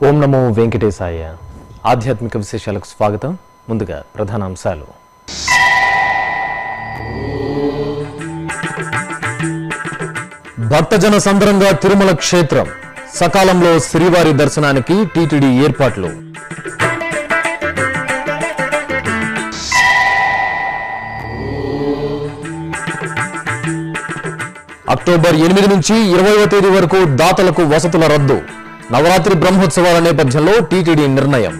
ఓం నమో వెంకటేశాయ ఆధ్యాత్మిక విశేషాలకు స్వాగతం ముందుగా ప్రధాన అంశాలు భక్తజన సంబరంగా తిరుమల క్షేత్రం సకాలంలో శ్రీవారి దర్శనానికి టీటీడీ ఏర్పాట్లు అక్టోబర్ ఎనిమిది నుంచి ఇరవైవ తేదీ వరకు దాతలకు వసతుల రద్దు నవరాత్రి బ్రహ్మోత్సవాల నేపథ్యంలో టీటీడీ నిర్ణయం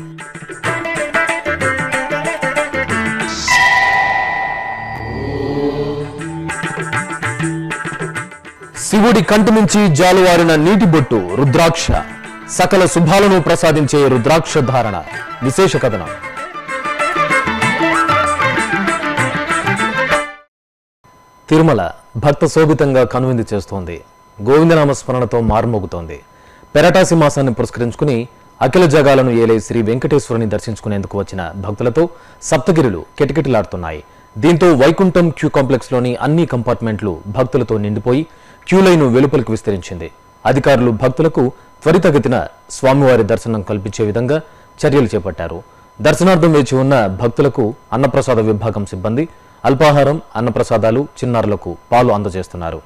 శివుడి కంటి నుంచి జాలువారిన నీటి బొట్టు రుద్రాక్ష సకల శుభాలను ప్రసాదించే రుద్రాక్ష ధారణ విశేష కథనం తిరుమల భక్త శోభితంగా కనువిందు చేస్తోంది గోవిందనామ స్మరణతో మారుమోగుతోంది పెరటాసి మాసాన్ని పురస్కరించుకుని అఖిల జగాలను ఏలే శ్రీ వెంకటేశ్వరుని దర్శించుకునేందుకు వచ్చిన భక్తులతో సప్తగిరులు కిటకిటలాడుతున్నాయి దీంతో వైకుంఠం క్యూ కాంప్లెక్స్లోని అన్ని కంపార్ట్మెంట్లు భక్తులతో నిండిపోయి క్యూ లైన్ వెలుపలికి విస్తరించింది అధికారులు భక్తులకు త్వరితగతిన స్వామివారి దర్శనం కల్పించే విధంగా చర్యలు చేపట్టారు దర్శనార్థం వేచి ఉన్న భక్తులకు అన్నప్రసాద విభాగం సిబ్బంది అల్పాహారం అన్నప్రసాదాలు చిన్నారులకు పాలు అందజేస్తున్నారు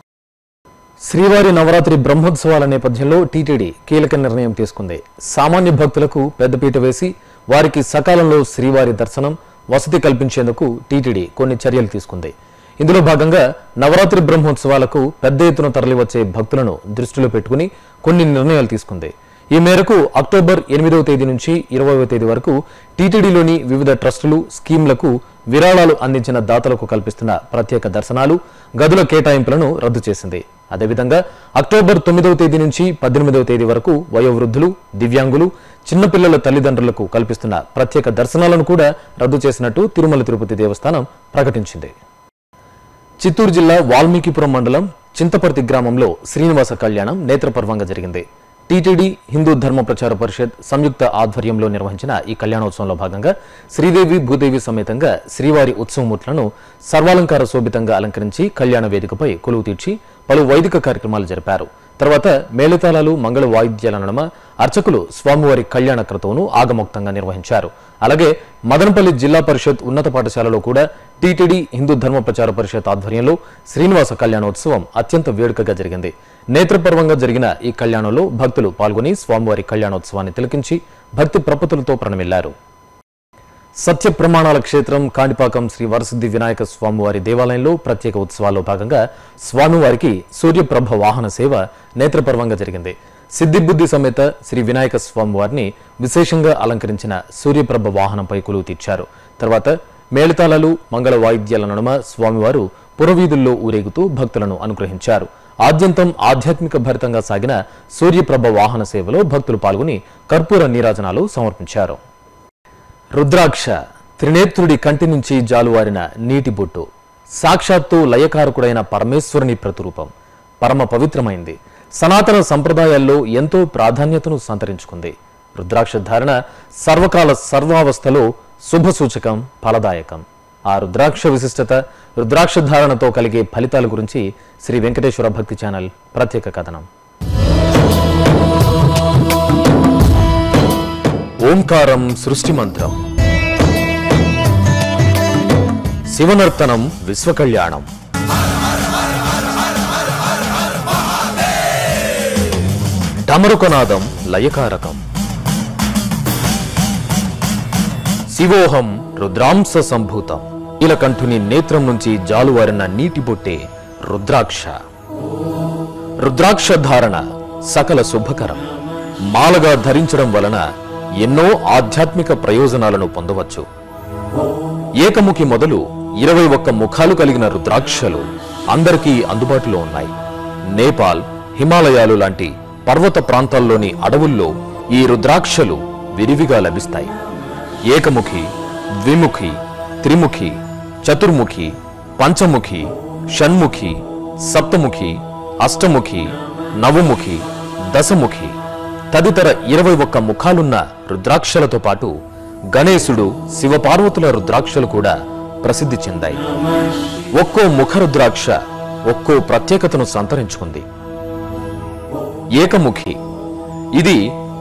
శ్రీవారి నవరాత్రి బ్రహ్మోత్సవాల నేపథ్యంలో టీటీడీ కీలక నిర్ణయం తీసుకుంది సామాన్య భక్తులకు పెద్దపీట వేసి వారికి సకాలంలో శ్రీవారి దర్శనం వసతి కల్పించేందుకు టీటీడీ కొన్ని చర్యలు తీసుకుంది ఇందులో భాగంగా నవరాత్రి బ్రహ్మోత్సవాలకు పెద్ద ఎత్తున తరలివచ్చే భక్తులను దృష్టిలో పెట్టుకుని కొన్ని నిర్ణయాలు తీసుకుంది ఈ మేరకు అక్టోబర్ ఎనిమిదవ తేదీ నుంచి ఇరవైవ తేదీ వరకు టీటీడీలోని వివిధ ట్రస్టులు స్కీంలకు విరాళాలు అందించిన దాతలకు కల్పిస్తున్న ప్రత్యేక దర్శనాలు గదుల కేటాయింపులను రద్దు చేసింది అదేవిధంగా అక్టోబర్ తొమ్మిదవ తేదీ నుంచి పద్దెనిమిదవ తేదీ వరకు వయోవృద్ధులు దివ్యాంగులు చిన్నపిల్లల తల్లిదండ్రులకు కల్పిస్తున్న ప్రత్యేక దర్శనాలను కూడా రద్దు చేసినట్టు తిరుమల తిరుపతి దేవస్థానం ప్రకటించింది చిత్తూరు జిల్లా వాల్మీకిపురం మండలం చింతపర్తి గ్రామంలో శ్రీనివాస కళ్యాణం నేత్రపర్వంగా జరిగింది టీటీడీ హిందూ ధర్మ ప్రచార పరిషత్ సంయుక్త ఆధ్వర్యంలో నిర్వహించిన ఈ కళ్యాణోత్సవంలో భాగంగా శ్రీదేవి భూదేవి సమేతంగా శ్రీవారి ఉత్సవమూర్తులను సర్వాలంకార శోభితంగా అలంకరించి కళ్యాణ వేదికపై కొలువు తీర్చి పలు వైదిక కార్యక్రమాలు జరిపారు తర్వాత మేళతాళాలు మంగళ వాయిద్యాల నడుమ అర్చకులు స్వామివారి కళ్యాణ క్రతువును ఆగమోక్తంగా నిర్వహించారు అలాగే మదనపల్లి జిల్లా పరిషత్ ఉన్నత పాఠశాలలో కూడా టీటీడీ హిందూ ధర్మ ప్రచార పరిషత్ ఆధ్వర్యంలో శ్రీనివాస కళ్యాణోత్సవం అత్యంత వేడుకగా జరిగింది నేత్రపర్వంగా జరిగిన ఈ కళ్యాణంలో భక్తులు పాల్గొని స్వామివారి కళ్యాణోత్సవాన్ని తిలకించి భక్తి ప్రపతులతో ప్రణమిల్లారు సత్య ప్రమాణాల క్షేత్రం కాణిపాకం శ్రీ వరసిద్ధి వినాయక స్వామివారి దేవాలయంలో ప్రత్యేక ఉత్సవాల్లో భాగంగా స్వామివారికి సూర్యప్రభ వాహన సేవ నేత్రపర్వంగా జరిగింది సిద్ధిబుద్ధి సమేత శ్రీ వినాయక స్వామివారిని విశేషంగా అలంకరించిన సూర్యప్రభ వాహనంపై కొలువు తీర్చారు తర్వాత మేళతాళాలు మంగళ వాయిద్యాల నడుమ స్వామివారు పురవీధుల్లో ఊరేగుతూ భక్తులను అనుగ్రహించారు ఆద్యంతం ఆధ్యాత్మిక భరితంగా సాగిన సూర్యప్రభ వాహన సేవలో భక్తులు పాల్గొని కర్పూర నీరాజనాలు సమర్పించారు రుద్రాక్ష త్రినేత్రుడి కంటి నుంచి జాలువారిన నీటి బొట్టు సాక్షాత్తు లయకారకుడైన పరమేశ్వరుని ప్రతిరూపం పరమ పవిత్రమైంది సనాతన సంప్రదాయాల్లో ఎంతో ప్రాధాన్యతను సంతరించుకుంది రుద్రాక్ష ధారణ సర్వకాల సర్వావస్థలో శుభ సూచకం ఫలదాయకం ఆ రుద్రాక్ష విశిష్టత రుద్రాక్ష ధారణతో కలిగే ఫలితాల గురించి శ్రీ వెంకటేశ్వర భక్తి ఛానల్ ప్రత్యేక కథనం ఓంకారం సృష్టి మంత్రం శివనర్తనం విశ్వకళ్యాణం డమరుకనాదం లయకారకం శివోహం రుద్రాంశ సంభూతం ఇలకంఠుని నేత్రం నుంచి జాలువారిన నీటి బొట్టే రుద్రాక్ష రుద్రాక్ష ధారణ సకల శుభకరం మాలగా ధరించడం వలన ఎన్నో ఆధ్యాత్మిక ప్రయోజనాలను పొందవచ్చు ఏకముఖి మొదలు ఇరవై ఒక్క ముఖాలు కలిగిన రుద్రాక్షలు అందరికీ అందుబాటులో ఉన్నాయి నేపాల్ హిమాలయాలు లాంటి పర్వత ప్రాంతాల్లోని అడవుల్లో ఈ రుద్రాక్షలు విరివిగా లభిస్తాయి ఏకముఖి ద్విముఖి త్రిముఖి చతుర్ముఖి పంచముఖి షణ్ముఖి సప్తముఖి అష్టముఖి నవముఖి దశముఖి తదితర ఇరవై ఒక్క ముఖాలున్న రుద్రాక్షలతో పాటు గణేశుడు శివపార్వతుల రుద్రాక్షలు కూడా ప్రసిద్ధి చెందాయి ఒక్కో ముఖ రుద్రాక్ష ఒక్కో ప్రత్యేకతను సంతరించుకుంది ఏకముఖి ఇది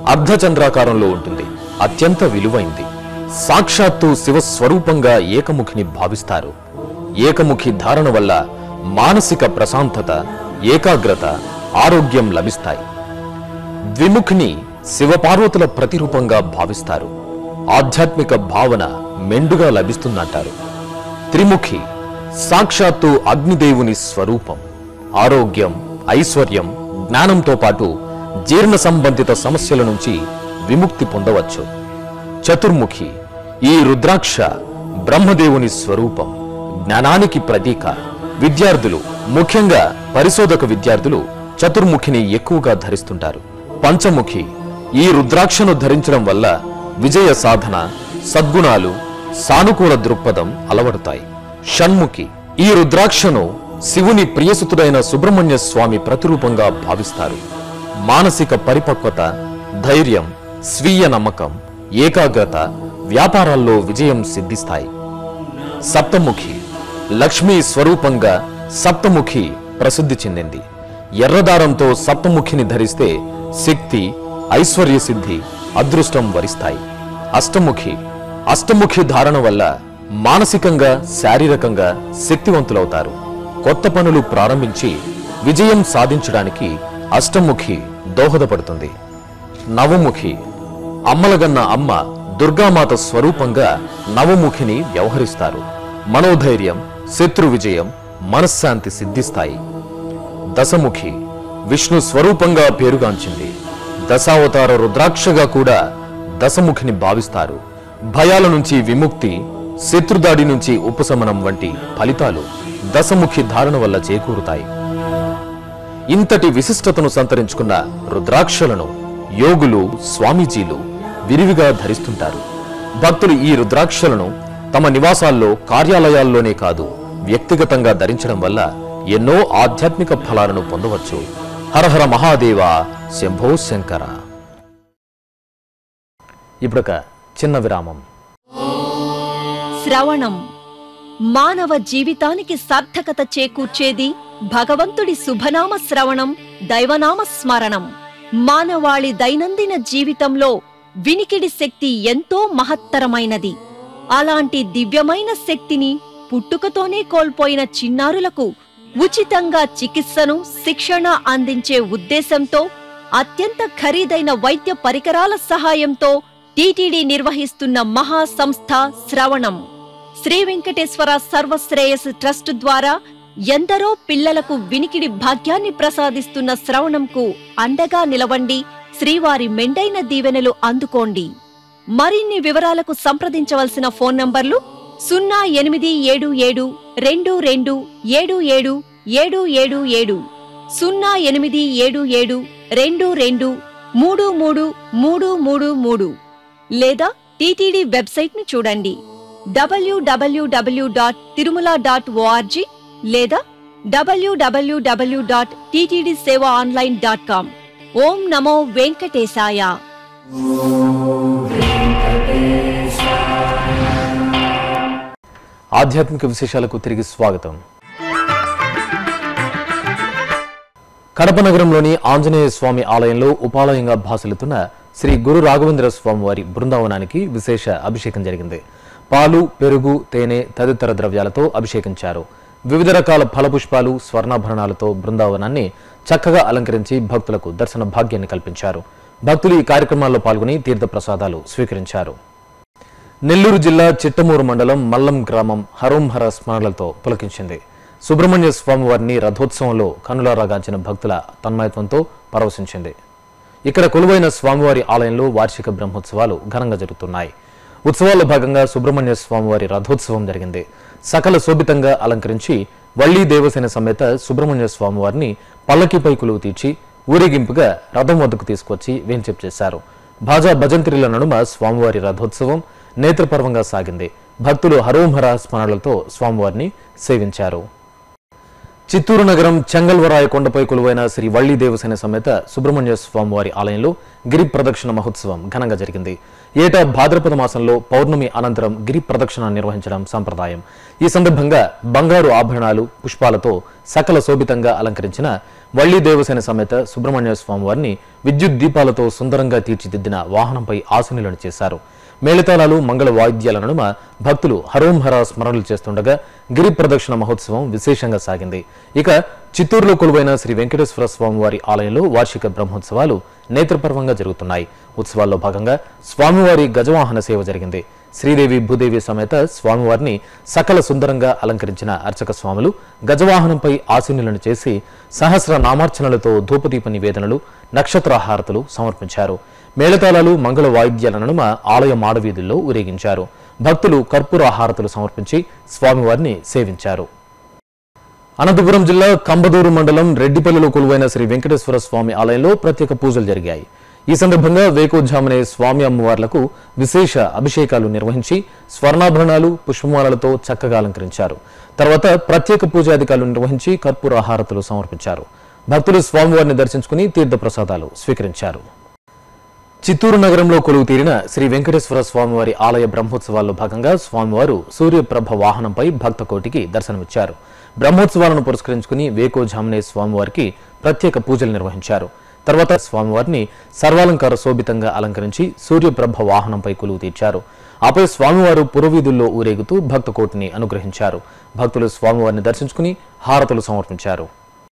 అర్ధచంద్రాకారంలో ఉంటుంది అత్యంత విలువైంది సాక్షాత్తు శివ స్వరూపంగా ఏకముఖిని భావిస్తారు ఏకముఖి ధారణ వల్ల మానసిక ప్రశాంతత ఏకాగ్రత ఆరోగ్యం లభిస్తాయి ద్విముఖిని శివపార్వతుల ప్రతిరూపంగా భావిస్తారు ఆధ్యాత్మిక భావన మెండుగా లభిస్తుందంటారు త్రిముఖి సాక్షాత్తు అగ్నిదేవుని స్వరూపం ఆరోగ్యం ఐశ్వర్యం జ్ఞానంతో పాటు జీర్ణ సంబంధిత సమస్యల నుంచి విముక్తి పొందవచ్చు చతుర్ముఖి ఈ రుద్రాక్ష బ్రహ్మదేవుని స్వరూపం జ్ఞానానికి ప్రతీక విద్యార్థులు ముఖ్యంగా పరిశోధక విద్యార్థులు చతుర్ముఖిని ఎక్కువగా ధరిస్తుంటారు పంచముఖి ఈ రుద్రాక్షను ధరించడం వల్ల విజయ సాధన సద్గుణాలు సానుకూల దృక్పథం అలవడతాయి షణ్ముఖి ఈ రుద్రాక్షను శివుని ప్రియసుతుడైన సుబ్రహ్మణ్య స్వామి ప్రతిరూపంగా భావిస్తారు మానసిక పరిపక్వత ధైర్యం స్వీయ నమ్మకం ఏకాగ్రత వ్యాపారాల్లో విజయం సిద్ధిస్తాయి సప్తముఖి లక్ష్మీ స్వరూపంగా సప్తముఖి ప్రసిద్ధి చెందింది ఎర్రదారంతో సప్తముఖిని ధరిస్తే శక్తి ఐశ్వర్య సిద్ధి అదృష్టం వరిస్తాయి అష్టముఖి అష్టముఖి ధారణ వల్ల మానసికంగా శారీరకంగా శక్తివంతులవుతారు కొత్త పనులు ప్రారంభించి విజయం సాధించడానికి అష్టముఖి దోహదపడుతుంది నవముఖి అమ్మలగన్న అమ్మ దుర్గామాత స్వరూపంగా నవముఖిని వ్యవహరిస్తారు మనోధైర్యం శత్రు విజయం మనశ్శాంతి సిద్ధిస్తాయి దశముఖి విష్ణు స్వరూపంగా పేరుగాంచింది దశావతార రుద్రాక్షగా కూడా దశముఖిని భావిస్తారు భయాల నుంచి విముక్తి శత్రుదాడి నుంచి ఉపశమనం వంటి ఫలితాలు దశముఖి ధారణ వల్ల చేకూరుతాయి ఇంతటి విశిష్టతను సంతరించుకున్న రుద్రాక్షలను యోగులు స్వామీజీలు విరివిగా ధరిస్తుంటారు భక్తులు ఈ రుద్రాక్షలను తమ నివాసాల్లో కార్యాలయాల్లోనే కాదు వ్యక్తిగతంగా ధరించడం వల్ల ఎన్నో ఆధ్యాత్మిక ఫలాలను పొందవచ్చు హరహర మహాదేవ శంభో శంకర ఇప్పుడొక చిన్న విరామం శ్రవణం మానవ జీవితానికి సార్థకత చేకూర్చేది భగవంతుడి శుభనామ శ్రవణం దైవనామ స్మరణం మానవాళి దైనందిన జీవితంలో వినికిడి శక్తి ఎంతో మహత్తరమైనది అలాంటి దివ్యమైన శక్తిని పుట్టుకతోనే కోల్పోయిన చిన్నారులకు ఉచితంగా చికిత్సను శిక్షణ అందించే ఉద్దేశంతో అత్యంత ఖరీదైన వైద్య పరికరాల సహాయంతో టీటీడీ నిర్వహిస్తున్న మహా సంస్థ శ్రవణం శ్రీ వెంకటేశ్వర సర్వశ్రేయస్ ట్రస్ట్ ద్వారా ఎందరో పిల్లలకు వినికిడి భాగ్యాన్ని ప్రసాదిస్తున్న శ్రవణంకు అండగా నిలవండి శ్రీవారి మెండైన దీవెనలు అందుకోండి మరిన్ని వివరాలకు సంప్రదించవలసిన ఫోన్ నంబర్లు సున్నా ఎనిమిది ఏడు ఏడు రెండు రెండు ఏడు ఏడు ఏడు ఏడు ఏడు సున్నా ఎనిమిది ఏడు ఏడు రెండు రెండు మూడు మూడు మూడు మూడు మూడు లేదా టీటీడీ వెబ్సైట్ ని చూడండి డబ్ల్యూడబ్ల్యూడబ్ల్యూ డాట్ తిరుమల డాట్ ఓఆర్జీ లేదా డబ్ల్యూడబ్ల్యూడబ్ల్యూ dot TTD Seva online dot com ఓం నమో వెంకటేశాయ ఆధ్యాత్మిక విశేషాలకు తిరిగి స్వాగతం కడప నగరంలోని ఆంజనేయ స్వామి ఆలయంలో ఉపాలయంగా భాసలుతున్న శ్రీ గురు రాఘవేంద్ర స్వామి వారి బృందావనానికి విశేష అభిషేకం జరిగింది పాలు పెరుగు తేనె తదితర ద్రవ్యాలతో అభిషేకించారు వివిధ రకాల ఫలపుష్పాలు స్వర్ణాభరణాలతో బృందావనాన్ని చక్కగా అలంకరించి భక్తులకు దర్శన భాగ్యాన్ని కల్పించారు భక్తులు ఈ కార్యక్రమాల్లో పాల్గొని తీర్థ ప్రసాదాలు స్వీకరించారు నెల్లూరు జిల్లా చిట్టమూరు మండలం మల్లం గ్రామం హరోంహర స్మరణలతో పులకించింది సుబ్రహ్మణ్య స్వామి వారిని రథోత్సవంలో కనులారాగాంచిన భక్తుల తన్మయత్వంతో పరవశించింది ఇక్కడ కొలువైన స్వామివారి ఆలయంలో వార్షిక బ్రహ్మోత్సవాలు ఘనంగా జరుగుతున్నాయి ఉత్సవాల్లో భాగంగా సుబ్రహ్మణ్య స్వామివారి రథోత్సవం జరిగింది సకల శోభితంగా అలంకరించి వள்ளీ దేవసేన సమేత సుబ్రహ్మణ్య స్వామివారిని పల్లకిపై కొలువు తీర్చి ఊరేగింపుగా రథం వద్దకు తీసుకొచ్చి వేంచేపు చేశారు భాజా భజంత్రిల నడుమ స్వామివారి రథోత్సవం నేత్రపర్వంగా సాగింది భక్తులు హరోంహర స్మరణలతో స్వామివారిని సేవించారు చిత్తూరు నగరం చెంగల్వరాయ కొండపై కొలువైన శ్రీ వల్లి దేవసేన సమేత సుబ్రహ్మణ్య స్వామివారి ఆలయంలో గిరి ప్రదక్షిణ మహోత్సవం ఘనంగా జరిగింది ఏటా భాద్రపద మాసంలో పౌర్ణమి అనంతరం గిరి ప్రదక్షిణ నిర్వహించడం సంప్రదాయం ఈ సందర్భంగా బంగారు ఆభరణాలు పుష్పాలతో సకల శోభితంగా అలంకరించిన వల్లి దేవసేన సమేత సుబ్రహ్మణ్య స్వామివారిని విద్యుత్ దీపాలతో సుందరంగా తీర్చిదిద్దిన వాహనంపై ఆశీనులను చేశారు మేళతాళాలు మంగళ వాయిద్యాల నడుమ భక్తులు హరోం హర స్మరణలు చేస్తుండగా గిరి ప్రదక్షిణ మహోత్సవం విశేషంగా సాగింది ఇక చిత్తూరులో కొలువైన శ్రీ వెంకటేశ్వర స్వామివారి ఆలయంలో వార్షిక బ్రహ్మోత్సవాలు నేత్రపర్వంగా జరుగుతున్నాయి ఉత్సవాల్లో భాగంగా స్వామివారి గజవాహన సేవ జరిగింది శ్రీదేవి భూదేవి సమేత స్వామివారిని సకల సుందరంగా అలంకరించిన అర్చక స్వాములు గజవాహనంపై ఆశీనులను చేసి సహస్ర నామార్చనలతో ధూపదీప నివేదనలు నక్షత్ర హారతులు సమర్పించారు మేళతాళాలు మంగళ వాయిద్యాల నడుమ ఆలయ మాడవీధుల్లో ఊరేగించారు భక్తులు కర్పూర హారతులు సమర్పించి స్వామివారిని సేవించారు అనంతపురం జిల్లా కంబదూరు మండలం రెడ్డిపల్లిలో కొలువైన శ్రీ వెంకటేశ్వర స్వామి ఆలయంలో ప్రత్యేక పూజలు జరిగాయి ఈ సందర్భంగా వేకోజామునే స్వామి అమ్మవార్లకు విశేష అభిషేకాలు నిర్వహించి స్వర్ణాభరణాలు పుష్పమాలలతో చక్కగా అలంకరించారు తర్వాత ప్రత్యేక పూజాధికారులు నిర్వహించి కర్పూర హారతులు సమర్పించారు భక్తులు స్వామివారిని దర్శించుకుని తీర్థప్రసాదాలు స్వీకరించారు చిత్తూరు నగరంలో కొలువు తీరిన శ్రీ వెంకటేశ్వర స్వామివారి ఆలయ బ్రహ్మోత్సవాల్లో భాగంగా స్వామివారు సూర్యప్రభ వాహనంపై భక్త కోటికి దర్శనమిచ్చారు బ్రహ్మోత్సవాలను పురస్కరించుకుని వేకోజామునే స్వామివారికి ప్రత్యేక పూజలు నిర్వహించారు తర్వాత స్వామివారిని సర్వాలంకార శోభితంగా అలంకరించి సూర్యప్రభ వాహనంపై కొలువు తీర్చారు ఆపై స్వామివారు పురవీధుల్లో ఊరేగుతూ భక్త కోటిని అనుగ్రహించారు భక్తులు స్వామివారిని దర్శించుకుని హారతులు సమర్పించారు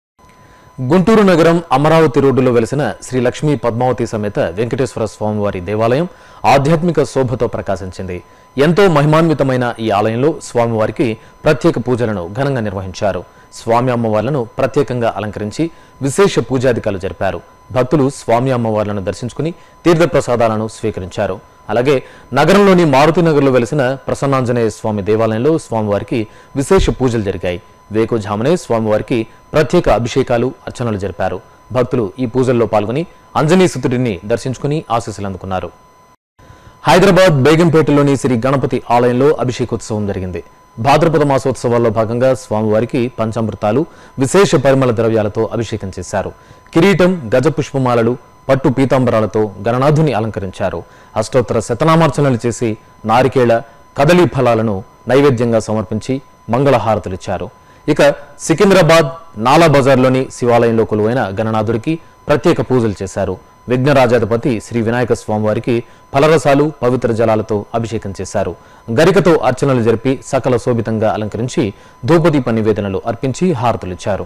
గుంటూరు నగరం అమరావతి రోడ్డులో వెలిసిన శ్రీ లక్ష్మీ పద్మావతి సమేత వెంకటేశ్వర స్వామివారి దేవాలయం ఆధ్యాత్మిక శోభతో ప్రకాశించింది ఎంతో మహిమాన్వితమైన ఈ ఆలయంలో స్వామివారికి ప్రత్యేక పూజలను ఘనంగా నిర్వహించారు స్వామి అమ్మవార్లను ప్రత్యేకంగా అలంకరించి విశేష పూజాధికారులు జరిపారు భక్తులు స్వామి అమ్మవార్లను దర్శించుకుని తీర్థప్రసాదాలను స్వీకరించారు అలాగే నగరంలోని మారుతినగర్లో వెలిసిన ప్రసన్నాంజనేయ స్వామి దేవాలయంలో స్వామివారికి విశేష పూజలు జరిగాయి వేకుజామునే స్వామివారికి ప్రత్యేక అభిషేకాలు అర్చనలు జరిపారు భక్తులు ఈ పూజల్లో పాల్గొని అంజనీసుతుడిని దర్శించుకుని ఆశీస్సులు అందుకున్నారు హైదరాబాద్ బేగంపేటలోని శ్రీ గణపతి ఆలయంలో అభిషేకోత్సవం జరిగింది భాద్రపద మాసోత్సవాల్లో భాగంగా స్వామివారికి పంచామృతాలు విశేష పరిమళ ద్రవ్యాలతో అభిషేకం చేశారు కిరీటం గజ పుష్పమాలలు పట్టు పీతాంబరాలతో గణనాథుని అలంకరించారు అష్టోత్తర శతనామార్చనలు చేసి నారికేళ కదలీ ఫలాలను నైవేద్యంగా సమర్పించి మంగళహారతులిచ్చారు ఇక సికింద్రాబాద్ నాలా బజార్లోని శివాలయంలో కొలువైన గణనాథుడికి ప్రత్యేక పూజలు చేశారు విఘ్నరాజాధిపతి శ్రీ వినాయక స్వామివారికి ఫలరసాలు పవిత్ర జలాలతో అభిషేకం చేశారు గరికతో అర్చనలు జరిపి సకల శోభితంగా అలంకరించి ధూపదీప నివేదనలు అర్పించి హారతులిచ్చారు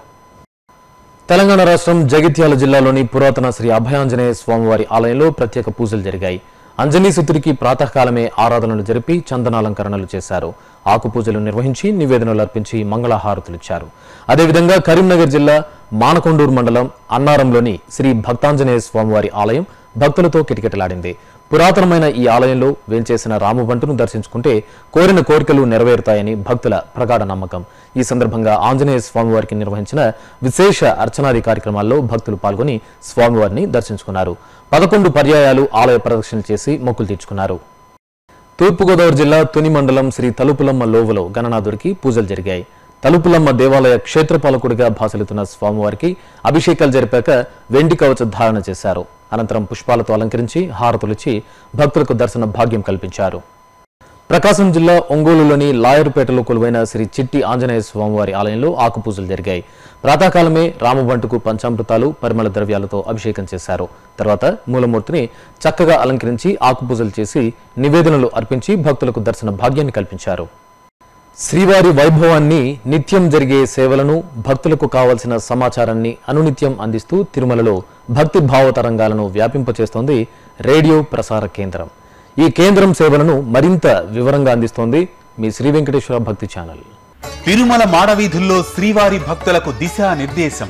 తెలంగాణ రాష్ట్రం జగిత్యాల జిల్లాలోని పురాతన శ్రీ అభయాంజనేయ స్వామివారి ఆలయంలో ప్రత్యేక పూజలు జరిగాయి అంజనీసుతుడికి ప్రాతకాలమే ఆరాధనలు జరిపి చందనాలంకరణలు చేశారు ఆకు పూజలు నిర్వహించి నివేదనలు అర్పించి మంగళహారతులిచ్చారు అదేవిధంగా కరీంనగర్ జిల్లా మానకొండూరు మండలం అన్నారంలోని శ్రీ భక్తాంజనేయ స్వామివారి ఆలయం భక్తులతో కిటకిటలాడింది పురాతనమైన ఈ ఆలయంలో వేంచేసిన రామబంటును దర్శించుకుంటే కోరిన కోరికలు నెరవేరుతాయని భక్తుల ప్రగాఢ నమ్మకం ఈ సందర్భంగా ఆంజనేయ స్వామివారికి నిర్వహించిన విశేష అర్చనాది కార్యక్రమాల్లో భక్తులు పాల్గొని స్వామివారిని దర్శించుకున్నారు పదకొండు పర్యాయాలు ఆలయ ప్రదక్షిణ చేసి మొక్కులు తీర్చుకున్నారు తూర్పుగోదావరి జిల్లా తుని మండలం శ్రీ తలుపులమ్మ లోవలో గణనాథుడికి పూజలు జరిగాయి తలుపులమ్మ దేవాలయ క్షేత్రపాలకుడిగా భాసలుతున్న స్వామివారికి అభిషేకాలు జరిపాక వెండి కవచ ధారణ చేశారు అనంతరం పుష్పాలతో అలంకరించి హారతులిచ్చి భక్తులకు దర్శన భాగ్యం కల్పించారు ప్రకాశం జిల్లా ఒంగోలులోని లాయరుపేటలో కొలువైన శ్రీ చిట్టి ఆంజనేయ స్వామివారి ఆలయంలో ఆకుపూజలు జరిగాయి ప్రాతకాలమే రామబంటుకు పంచామృతాలు పరిమళ ద్రవ్యాలతో అభిషేకం చేశారు తర్వాత మూలమూర్తిని చక్కగా అలంకరించి ఆకుపూజలు చేసి నివేదనలు అర్పించి భక్తులకు దర్శన భాగ్యాన్ని కల్పించారు శ్రీవారి వైభవాన్ని నిత్యం జరిగే సేవలను భక్తులకు కావలసిన సమాచారాన్ని అనునిత్యం అందిస్తూ తిరుమలలో భక్తి భావ తరంగాలను వ్యాపింపచేస్తోంది రేడియో ప్రసార కేంద్రం ఈ కేంద్రం సేవలను మరింత వివరంగా అందిస్తోంది మీ శ్రీ వెంకటేశ్వర భక్తి ఛానల్ తిరుమల మాడవీధుల్లో శ్రీవారి భక్తులకు దిశా నిర్దేశం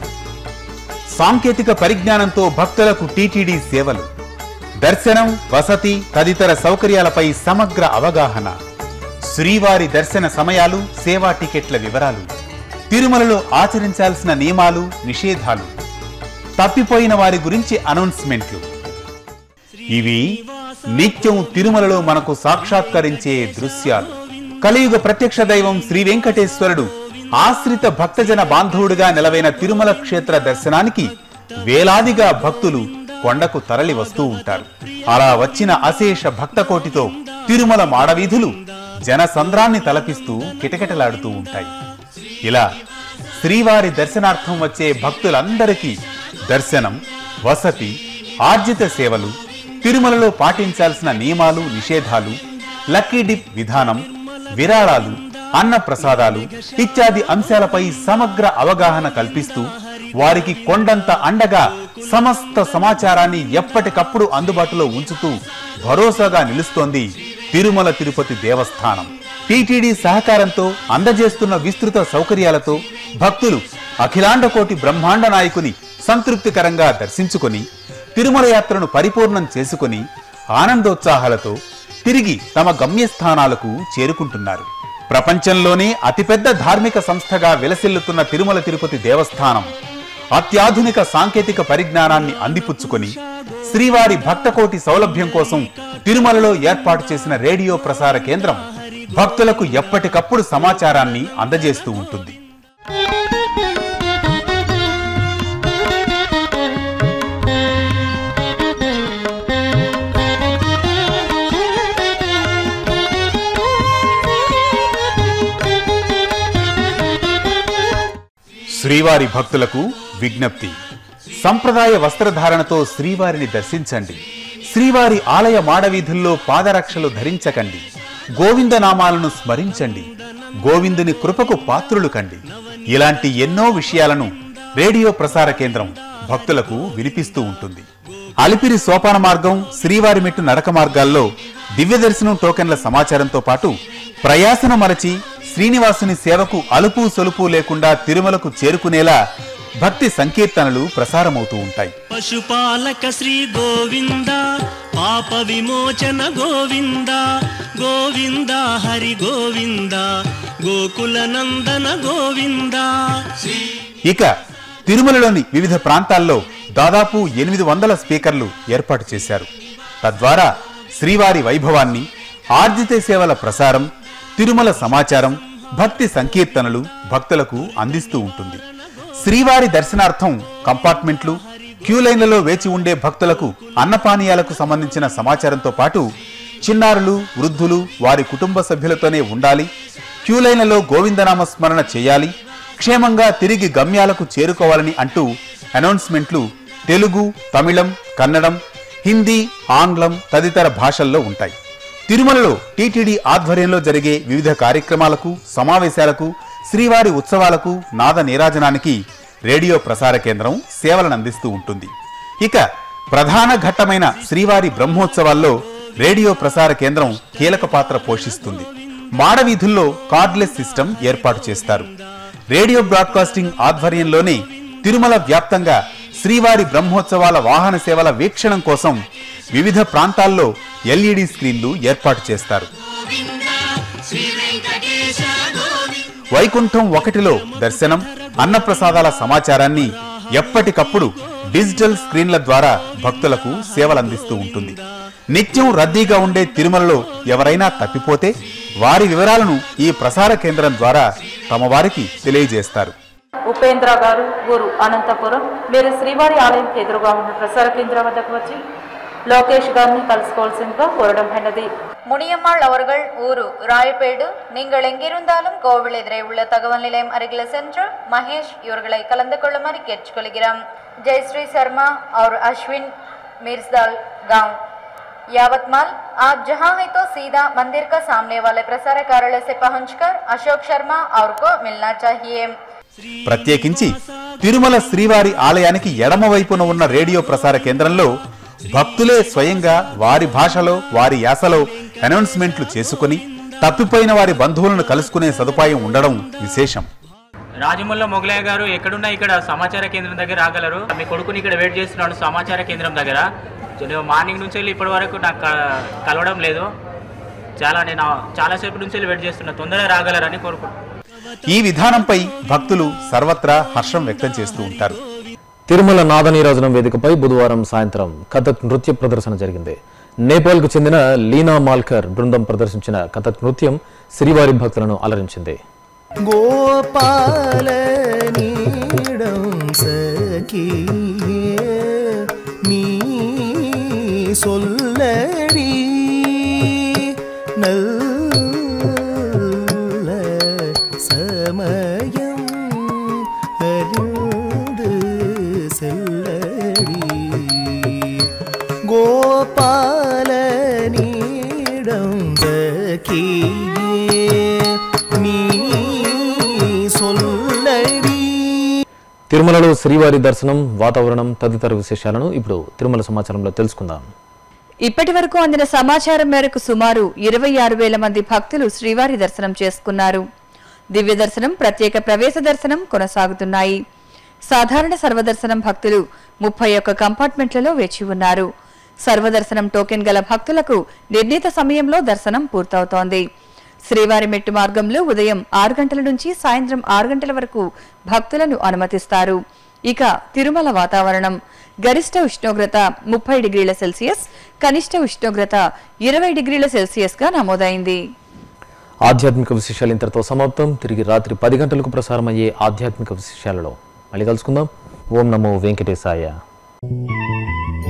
సాంకేతిక పరిజ్ఞానంతో భక్తులకు టీటీడీ సేవలు దర్శనం వసతి తదితర సౌకర్యాలపై సమగ్ర అవగాహన శ్రీవారి దర్శన సమయాలు సేవా టికెట్ల వివరాలు తిరుమలలో ఆచరించాల్సిన నియమాలు నిషేధాలు తప్పిపోయిన వారి గురించి అనౌన్స్మెంట్లు ఇవి నిత్యం తిరుమలలో మనకు సాక్షాత్కరించే దృశ్యాలు కలియుగ ప్రత్యక్ష దైవం శ్రీ వెంకటేశ్వరుడు ఆశ్రిత భక్తజన బాంధవుడిగా నిలవైన తిరుమల క్షేత్ర దర్శనానికి వేలాదిగా భక్తులు కొండకు తరలి వస్తూ ఉంటారు అలా వచ్చిన అశేష భక్తకోటితో తిరుమల మాడవీధులు జనసంద్రాన్ని తలపిస్తూ కిటకిటలాడుతూ ఉంటాయి ఇలా శ్రీవారి దర్శనార్థం వచ్చే భక్తులందరికీ దర్శనం వసతి ఆర్జిత సేవలు తిరుమలలో పాటించాల్సిన నియమాలు నిషేధాలు లక్కీ డిప్ విధానం విరాళాలు అన్న ప్రసాదాలు ఇత్యాది అంశాలపై సమగ్ర అవగాహన కల్పిస్తూ వారికి కొండంత అండగా సమస్త సమాచారాన్ని ఎప్పటికప్పుడు అందుబాటులో ఉంచుతూ భరోసాగా నిలుస్తోంది తిరుమల తిరుపతి దేవస్థానం టీటీడీ సహకారంతో అందజేస్తున్న విస్తృత సౌకర్యాలతో భక్తులు అఖిలాండ కోటి బ్రహ్మాండ నాయకుని సంతృప్తికరంగా దర్శించుకొని తిరుమల యాత్రను పరిపూర్ణం చేసుకొని ఆనందోత్సాహాలతో తిరిగి తమ గమ్యస్థానాలకు చేరుకుంటున్నారు ప్రపంచంలోనే అతిపెద్ద ధార్మిక సంస్థగా విలసిల్లుతున్న తిరుమల తిరుపతి దేవస్థానం అత్యాధునిక సాంకేతిక పరిజ్ఞానాన్ని అందిపుచ్చుకొని శ్రీవారి భక్తకోటి సౌలభ్యం కోసం తిరుమలలో ఏర్పాటు చేసిన రేడియో ప్రసార కేంద్రం భక్తులకు ఎప్పటికప్పుడు సమాచారాన్ని అందజేస్తూ ఉంటుంది శ్రీవారి భక్తులకు విజ్ఞప్తి సంప్రదాయ వస్త్రధారణతో శ్రీవారిని దర్శించండి శ్రీవారి ఆలయ మాడవీధుల్లో పాదరక్షలు ధరించకండి గోవిందనామాలను స్మరించండి గోవిందుని కృపకు పాత్రులు కండి ఇలాంటి ఎన్నో విషయాలను రేడియో ప్రసార కేంద్రం భక్తులకు వినిపిస్తూ ఉంటుంది అలిపిరి సోపాన మార్గం శ్రీవారి మెట్టు నడక మార్గాల్లో దివ్య దర్శనం టోకెన్ల సమాచారంతో పాటు ప్రయాసను మరచి శ్రీనివాసుని సేవకు అలుపు సొలుపు లేకుండా తిరుమలకు చేరుకునేలా భక్తి సంకీర్తనలు ప్రసారమవుతూ ఉంటాయి పశుపాలక శ్రీ గోవింద పాప విమోచన గోవింద గోవింద హరి గోవింద గోకుల నందన గోవింద ఇక తిరుమలలోని వివిధ ప్రాంతాల్లో దాదాపు ఎనిమిది వందల స్పీకర్లు ఏర్పాటు చేశారు తద్వారా శ్రీవారి వైభవాన్ని ఆర్జిత సేవల ప్రసారం తిరుమల సమాచారం భక్తి సంకీర్తనలు భక్తులకు అందిస్తూ ఉంటుంది శ్రీవారి దర్శనార్థం కంపార్ట్మెంట్లు క్యూ లైన్లలో వేచి ఉండే భక్తులకు అన్నపానీయాలకు సంబంధించిన సమాచారంతో పాటు చిన్నారులు వృద్ధులు వారి కుటుంబ సభ్యులతోనే ఉండాలి క్యూ లైన్లలో గోవిందనామ స్మరణ చేయాలి క్షేమంగా తిరిగి గమ్యాలకు చేరుకోవాలని అంటూ అనౌన్స్మెంట్లు తెలుగు తమిళం కన్నడం హిందీ ఆంగ్లం తదితర భాషల్లో ఉంటాయి తిరుమలలో టీటీడీ ఆధ్వర్యంలో జరిగే వివిధ కార్యక్రమాలకు సమావేశాలకు శ్రీవారి ఉత్సవాలకు నాద నీరాజనానికి రేడియో ప్రసార కేంద్రం సేవలను అందిస్తూ ఉంటుంది ఇక ప్రధాన ఘట్టమైన శ్రీవారి బ్రహ్మోత్సవాల్లో రేడియో ప్రసార కేంద్రం కీలక పాత్ర పోషిస్తుంది మాడవీధుల్లో కార్డ్లెస్ సిస్టమ్ ఏర్పాటు చేస్తారు రేడియో బ్రాడ్కాస్టింగ్ ఆధ్వర్యంలోనే తిరుమల వ్యాప్తంగా శ్రీవారి బ్రహ్మోత్సవాల వాహన సేవల వీక్షణం కోసం వివిధ ప్రాంతాల్లో ఎల్ఈడి స్క్రీన్లు ఏర్పాటు చేస్తారు వైకుంఠం ఒకటిలో దర్శనం అన్నప్రసాదాల సమాచారాన్ని ఎప్పటికప్పుడు డిజిటల్ స్క్రీన్ల ద్వారా భక్తులకు సేవలందిస్తూ ఉంటుంది నిత్యం రద్దీగా ఉండే తిరుమలలో ఎవరైనా తప్పిపోతే వారి వివరాలను ఈ ప్రసార కేంద్రం ద్వారా తమ వారికి తెలియజేస్తారు ఉపేంద్ర గారు ఊరు అనంతపురం మీరు శ్రీవారి ఆలయంకి ఎదురుగా ఉన్న ప్రసార కేంద్రం వద్దకు వచ్చి లోకేష్ గారిని కలుసుకోవాల్సిందిగా కోరడం అయినది முனியம்மாள் அவர்கள் ஊரு ராயப்பேடு நீங்கள் எங்கிருந்தாலும் கோவில் எதிரே உள்ள தகவல் நிலையம் அருகில் சென்று மகேஷ் இவர்களை கலந்து கொள்ளுமாறு கேட்டுக்கொள்கிறோம் ஜெயஸ்ரீ சர்மா और अश्विन मिर्जदाल गांव यावतमाल आप जहां हैं तो सीधा मंदिर का सामने वाले प्रसार कार्यालय से पहुंचकर अशोक शर्मा और को मिलना चाहिए ప్రత్యేకించి తిరుమల శ్రీవారి ఆలయానికి ఎడమ వైపున ఉన్న రేడియో ప్రసార కేంద్రంలో భక్తులే స్వయంగా వారి భాషలో వారి యాసలో అనౌన్స్మెంట్లు చేసుకుని తప్పిపోయిన వారి బంధువులను కలుసుకునే సదుపాయం ఉండడం విశేషం రాజమల్ల మొగలయ్య గారు ఎక్కడున్నా ఇక్కడ సమాచార కేంద్రం దగ్గర రాగలరు మీ కొడుకుని ఇక్కడ వెయిట్ చేస్తున్నాడు సమాచార కేంద్రం దగ్గర నేను మార్నింగ్ నుంచి వెళ్ళి ఇప్పటి వరకు నాకు క- కలవడం లేదు చాలా నేను చాలాసేపు నుంచి వెళ్ళి వెయిట్ చేస్తున్నా తొందరగా రాగలరని కోరుకుంటున్నాను ఈ విధానంపై భక్తులు సర్వత్రా హర్షం వ్యక్తం చేస్తూ ఉంటారు తిరుమల నాదనీరాజనం వేదికపై బుధవారం సాయంత్రం కథక్ నృత్య ప్రదర్శన జరిగింది నేపాల్కు చెందిన లీనా మాల్కర్ బృందం ప్రదర్శించిన కథక్ నృత్యం శ్రీవారి భక్తులను అలరించింది கோபாலனிடம் சகியே நீ சொல்லடி நல்ல சமயம் அறிந்து செல்லடி கோபாலனிடம் சகியே நீ சொல்லடி తిరుమలలో శ్రీవారి దర్శనం వాతావరణం తదితర విశేషాలను ఇప్పుడు తిరుమల సమాచారంలో తెలుసుకుందాం ఇప్పటి వరకు అందిన సమాచారం మేరకు సుమారు ఇరవై ఆరు వేల మంది భక్తులు శ్రీవారి దర్శనం చేసుకున్నారు దివ్య దర్శనం ప్రత్యేక ప్రవేశ దర్శనం కొనసాగుతున్నాయి సాధారణ సర్వదర్శనం భక్తులు ముప్పై ఒక్క కంపార్ట్మెంట్లలో వేచి ఉన్నారు సర్వదర్శనం టోకెన్ గల భక్తులకు నిర్ణీత సమయంలో దర్శనం పూర్తవుతోంది శ్రీవారి మెట్టు మార్గంలో ఉదయం ఆరు గంటల నుంచి సాయంత్రం ఆరు గంటల వరకు భక్తులను అనుమతిస్తారు ఇక తిరుమల వాతావరణం గరిష్ట ఉష్ణోగ్రత ముప్పై డిగ్రీల సెల్సియస్ కనిష్ట ఉష్ణోగ్రత ఇరవై డిగ్రీల సెల్సియస్ గా నమోదైంది ఆధ్యాత్మిక విశేషాలు ఇంతటితో సమాప్తం తిరిగి రాత్రి పది గంటలకు ప్రసారమయ్యే ఆధ్యాత్మిక విశేషాలలో మళ్ళీ కలుసుకుందాం ఓం నమో వెంకటేశాయ